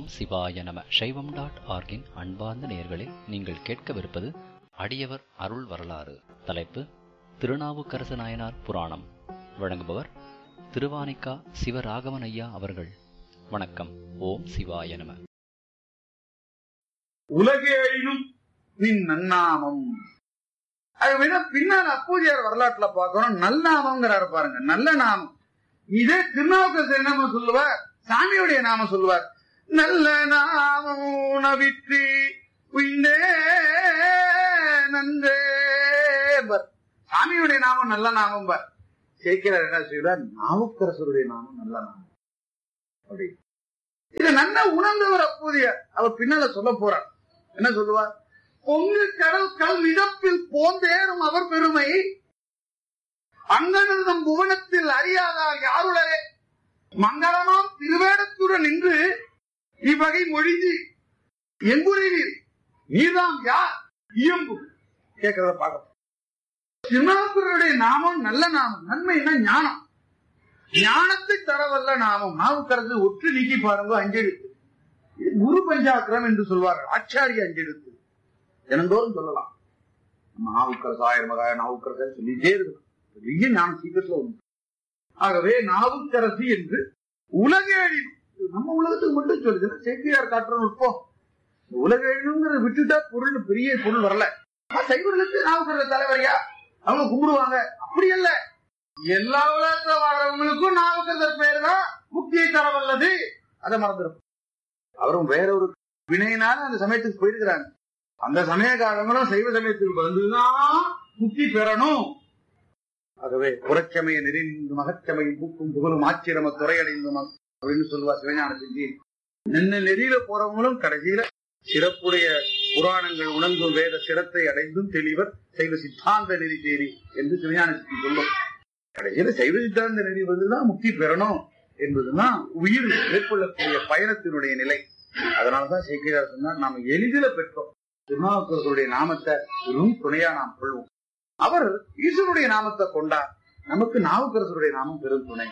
ஓம் சிவாய நம சைவம் டாட் ஆர்கின் அன்பார்ந்த நேயர்களே நீங்கள் கேட்கவிருப்பது அடியவர் அருள் வரலாறு தலைப்பு திருநாவுக்கரசு நாயனார் புராணம் வழங்குபவர் திருவானிக்கா சிவராகவன் ஐயா அவர்கள் வணக்கம் ஓம் சிவாய நம உலகேழினும் நின் நன்னாமம் அது விட பின்னால் அப்பூதியார் வரலாற்றுல பார்க்கணும் நல்நாமங்கிறாரு பாருங்க நல்ல நாமம் இதே திருநாவுக்கரசர் என்ன சொல்லுவார் சாமியுடைய நாமம் சொல்லுவார் நல்ல நாமம் நவிற்றி உயிந்தே நன்றே பர். சாமியுடைய நாமம் நல்ல நாமம் பார் சேர்க்கிறார் என்ன செய்வார் நாவுக்கரசருடைய நாமம் நல்ல நாமம் அப்படி இதை நல்லா உணர்ந்தவர் அப்போதைய அவர் பின்னால சொல்ல போறார் என்ன சொல்லுவார் பொங்கு கடல் கல் மிதப்பில் போந்தேறும் அவர் பெருமை அங்கனிருந்தும் புவனத்தில் அறியாதார் யாருளரே மங்களமாம் திருவேடத்துடன் நின்று இவ்வகை மொழிந்து எங்குறீர் நீர்தாம் யார் இயம்பு கேட்கிறத பார்க்க திருநாவுக்கருடைய நாமம் நல்ல நாமம் நன்மைன்னா ஞானம் ஞானத்தை தரவல்ல நாமம் நாவுக்கரசு ஒற்று நீக்கி பாருங்க அஞ்செழுத்து இது குரு பஞ்சாக்கிரம் என்று சொல்வார்கள் ஆச்சாரிய அஞ்செழுத்து தினந்தோறும் சொல்லலாம் நம்ம நாவுக்கரசு ஆயிரம் மகாய நாவுக்கரசன் சொல்லிட்டே இருக்கலாம் பெரிய ஞானம் சீக்கிரத்துல உண்டு ஆகவே நாவுக்கரசு என்று உலகேழினும் இது நம்ம உலகத்துக்கு மட்டும் சொல்லுது சேக்கியார் காட்டுற நுட்பம் இந்த உலகேழினுங்கிறத விட்டுட்டா பொருள் பெரிய பொருள் வரல ஆனா, சைவர்களுக்கு நாவுக்கரசு தலைவரையா அவங்க கும்பிடுவாங்க அப்படி அல்ல எல்லா உலகத்துல வாழ்றவங்களுக்கும் நாவுக்கரசர் பேர் தான் முக்தியை தரவல்லது அதை மறந்துடும் அவரும் வேற ஒரு வினையினால அந்த சமயத்துக்கு போயிருக்கிறாங்க அந்த சமய காலங்களும் சைவ சமயத்துக்கு வந்துதான் முக்தி பெறணும் ஆகவே புறச்சமய நெறிந்து மகச்சமயம் பூக்கும் புகழும் ஆச்சிரம துறையடைந்து ம- அப்படின்னு சொல்லுவா சிவஞான சிந்தி நின்ன நெறியில போறவங்களும் கடைசியில சிறப்புடைய புராணங்கள் உணர்ந்தும் வேத சிரத்தை அடைந்தும் தெளிவர் சைவ சித்தாந்த நெறி தேறி என்று சிவஞான சிந்தி சொல்லும் கடைசியில சைவ சித்தாந்த நெறி வந்துதான் முக்தி பெறணும் என்பதுதான் உயிர் மேற்கொள்ளக்கூடிய பயணத்தினுடைய நிலை அதனாலதான் சேக்கிரார் சொன்னார் நாம எளிதில பெற்றோம் திருநாவுக்கரசருடைய நாமத்தை வெறும் துணையா நாம் கொள்வோம் அவர் ஈஸ்வருடைய நாமத்தை கொண்டார் நமக்கு நாவுக்கரசருடைய நாமம் பெரும் துணை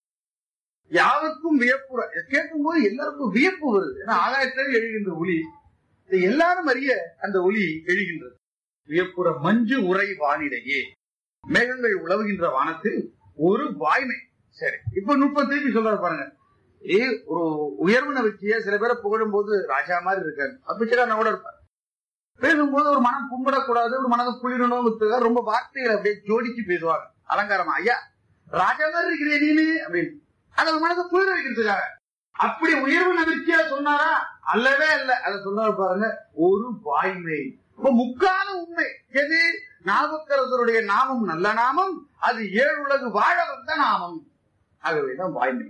யாருக்கும் வியப்புற கேட்கும் போது எல்லாருக்கும் வியப்பு வருது ஏன்னா ஆகாயத்தில் எழுகின்ற ஒளி இதை எல்லாரும் அறிய அந்த ஒளி எழுகின்றது வியப்புற மஞ்சு உரை வானிடையே மேகங்கள் உழவுகின்ற வானத்தில் ஒரு வாய்மை சரி இப்ப நுட்பம் திருப்பி சொல்றாரு பாருங்க ஏ ஒரு உயர்வுன வச்சிய சில பேரை புகழும் போது ராஜா மாதிரி இருக்காரு பிச்சைக்காரன கூட இருப்பார் பேசும்போது ஒரு மனம் கும்பிடக்கூடாது ஒரு மனதை குளிரணும் ரொம்ப வார்த்தைகளை அப்படியே ஜோடிச்சு பேசுவாங்க அலங்காரமா ஐயா ராஜா மாதிரி இருக்கிறே நீனு அப்படின்னு அது ஒரு மனதை குளிர வைக்கிறதுக்காக அப்படி உயர்வு நம்பிக்கையா சொன்னாரா அல்லவே அல்ல அதை சொன்னாரு பாருங்க ஒரு வாய்மை இப்ப முக்கால உண்மை எது நாவுக்கரசருடைய நாமம் நல்ல நாமம் அது ஏழு உலகு வாழ வந்த நாமம் ஆகவேதான் வாய்மை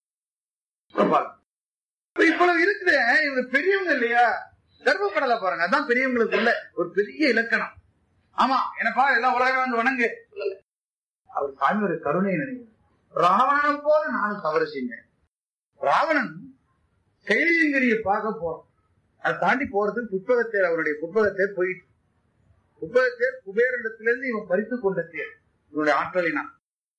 இப்ப பாருங்க. இப்ப இவ்வளவு இருக்குதே இவங்க பெரியவங்க இல்லையா கர்ப்பப்படலை பாருங்க அதான் பெரியவங்களுக்கு உள்ள ஒரு பெரிய இலக்கணம் ஆமா எனப்பா எல்லாம் உலகம் வந்து வணங்கு சொல்லல. அவர் சாமி ஒரு கருணை நினைவு ராவணன் போல நானும் தவறு செஞ்சேன் ராவணன் கைலியங்கிரியை பார்க்க போறோம் அதை தாண்டி போறதுக்கு புட்பகத்தேர் அவருடைய புட்பகத்தேர் போயிட்டு புட்பகத்தேர் குபேரனிடத்திலிருந்து இவன் பறித்து கொண்ட தேர் இவனுடைய ஆற்றலினான்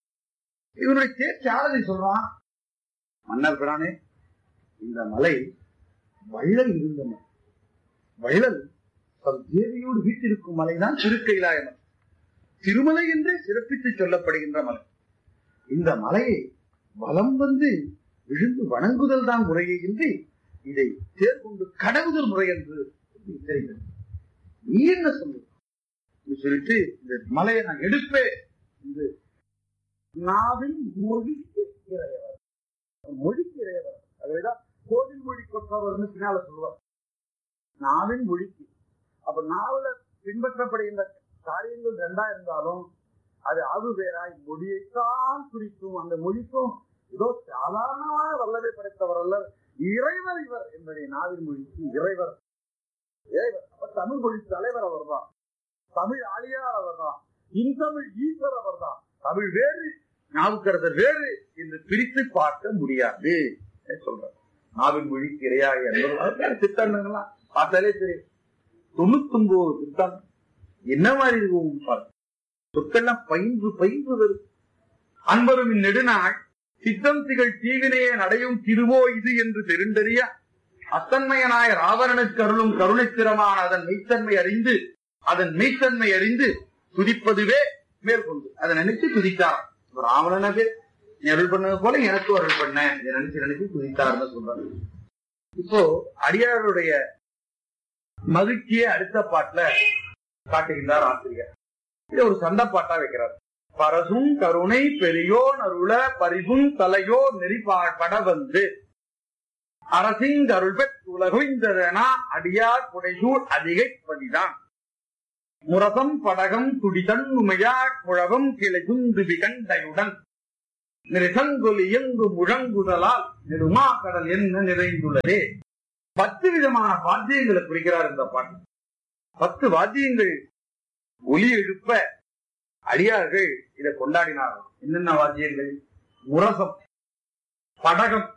இவனுடைய தேர் சாரதி சொல்றான் மன்னர் பிரானே இந்த மலை வள்ளல் இருந்த மலை வள்ளல் தம் தேவியோடு வீட்டிருக்கும் மலைதான் திருக்கைலாய மலை திருமலை என்றே சிறப்பித்து சொல்லப்படுகின்ற மலை இந்த மலையை வலம் வந்து விழுந்து வணங்குதல் தான் முறையே இன்றி இதை தேர்கொண்டு கடவுதல் முறை என்று தெரிகிறது நீ என்ன சொல்லு இப்படி சொல்லிட்டு இந்த மலையை நான் எடுப்பேன் என்று நாவின் மொழிக்கு இறையவர் மொழிக்கு இறையவர் அதுதான் கோவில் மொழி கொற்றவர்னு பின்னால சொல்லுவார் நாவின் மொழிக்கு அப்ப நாவல பின்பற்றப்படுகின்ற காரியங்கள் ரெண்டா இருந்தாலும் அது அது வேறாய் மொழியைத்தான் குறிக்கும் அந்த மொழிக்கும் ஏதோ சாதாரணமான வல்லமை படைத்தவர் அல்ல இறைவர் இவர் என்பதை நாவின் மொழிக்கு இறைவர் இறைவர் அப்ப தமிழ் மொழி தலைவர் அவர்தான் தமிழ் ஆளியார் அவர்தான் இன்தமிழ் ஈஸ்வர் அவர்தான் தமிழ் வேறு நாவுக்கரசர் வேறு என்று பிரித்து பார்க்க முடியாது சொல்றார் நாவின் மொழிக்கு இரையாகி அன்பர்கள் சித்தாந்தங்கள்லாம் பார்த்தாலே தெரியும் தொண்ணூத்தி ஒன்பது சித்தாந்தம் என்ன மாதிரி இருக்கும் பாருங்க சொற்கெல்லாம் பயின்று பயின்று வரும் அன்பரும் இந்நெடுநாள் சித்தம் திகழ் தீவினையே நடையும் திருவோ இது என்று தெரிந்தறிய அத்தன்மையனாய ராவணனுக்கு அருளும் கருணைத்திறமான அதன் மெய்த்தன்மை அறிந்து அதன் மெய்த்தன்மை அறிந்து துதிப்பதுவே மேற்கொண்டு அதை நினைச்சு துதித்தாராம் இப்ப ராவணனுக்கு நீ அருள் பண்ணது போல எனக்கு அருள் பண்ண இதை நினைச்சு நினைச்சு துதித்தாருன்னு சொல்றாங்க இப்போ அடியாருடைய மகிழ்ச்சியை அடுத்த பாட்டுல காட்டுகின்றார் ஆசிரியர் இது ஒரு சண்டை பாட்டா வைக்கிறார் பரசும் கருணை பெரியோன் அருள பரிசும் தலையோ நெறிப்பாட வந்து அரசிங் அருள் பெற்றுலகுந்ததனா அடியார் புடைசூர் அதிகை பதிதான் முரசம் படகம் துடிதன் உமையா குழவம் கிளைகுந்து விகண்டையுடன் நிறசங்கொலி எங்கு முழங்குதலால் நெடுமா கடல் என்ன நிறைந்துள்ளதே பத்து விதமான வாத்தியங்களை குறிக்கிறார் இந்த பாட்டு பத்து வாத்தியங்கள் ஒலி எழுப்ப அடியார்கள் இதை கொண்டாடினார்கள் என்னென்ன வாத்தியங்கள் முரசம் படகம்